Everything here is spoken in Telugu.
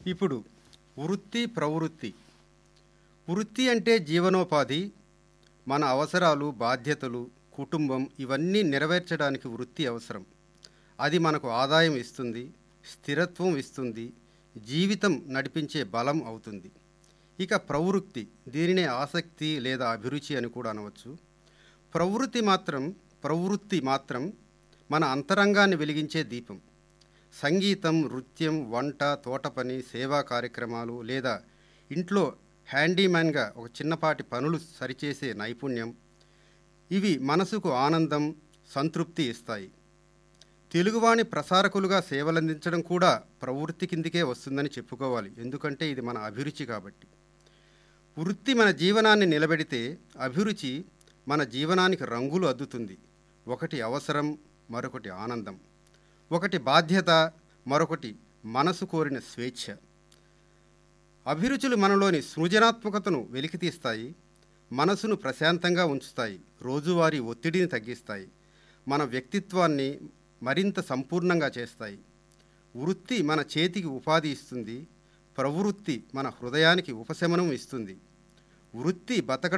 ఇప్పుడు వృత్తి ప్రవృత్తి వృత్తి అంటే జీవనోపాధి మన అవసరాలు బాధ్యతలు కుటుంబం ఇవన్నీ నెరవేర్చడానికి వృత్తి అవసరం అది మనకు ఆదాయం ఇస్తుంది స్థిరత్వం ఇస్తుంది జీవితం నడిపించే బలం అవుతుంది ఇక ప్రవృత్తి దీనినే ఆసక్తి లేదా అభిరుచి అని కూడా అనవచ్చు ప్రవృత్తి మాత్రం ప్రవృత్తి మాత్రం మన అంతరంగాన్ని వెలిగించే దీపం సంగీతం నృత్యం వంట తోట పని సేవా కార్యక్రమాలు లేదా ఇంట్లో హ్యాండీమ్యాన్గా ఒక చిన్నపాటి పనులు సరిచేసే నైపుణ్యం ఇవి మనసుకు ఆనందం సంతృప్తి ఇస్తాయి తెలుగువాణి ప్రసారకులుగా సేవలందించడం కూడా ప్రవృత్తి కిందికే వస్తుందని చెప్పుకోవాలి ఎందుకంటే ఇది మన అభిరుచి కాబట్టి వృత్తి మన జీవనాన్ని నిలబెడితే అభిరుచి మన జీవనానికి రంగులు అద్దుతుంది ఒకటి అవసరం మరొకటి ఆనందం ఒకటి బాధ్యత మరొకటి మనసు కోరిన స్వేచ్ఛ అభిరుచులు మనలోని సృజనాత్మకతను వెలికితీస్తాయి మనసును ప్రశాంతంగా ఉంచుతాయి రోజువారీ ఒత్తిడిని తగ్గిస్తాయి మన వ్యక్తిత్వాన్ని మరింత సంపూర్ణంగా చేస్తాయి వృత్తి మన చేతికి ఉపాధి ఇస్తుంది ప్రవృత్తి మన హృదయానికి ఉపశమనం ఇస్తుంది వృత్తి బతకడం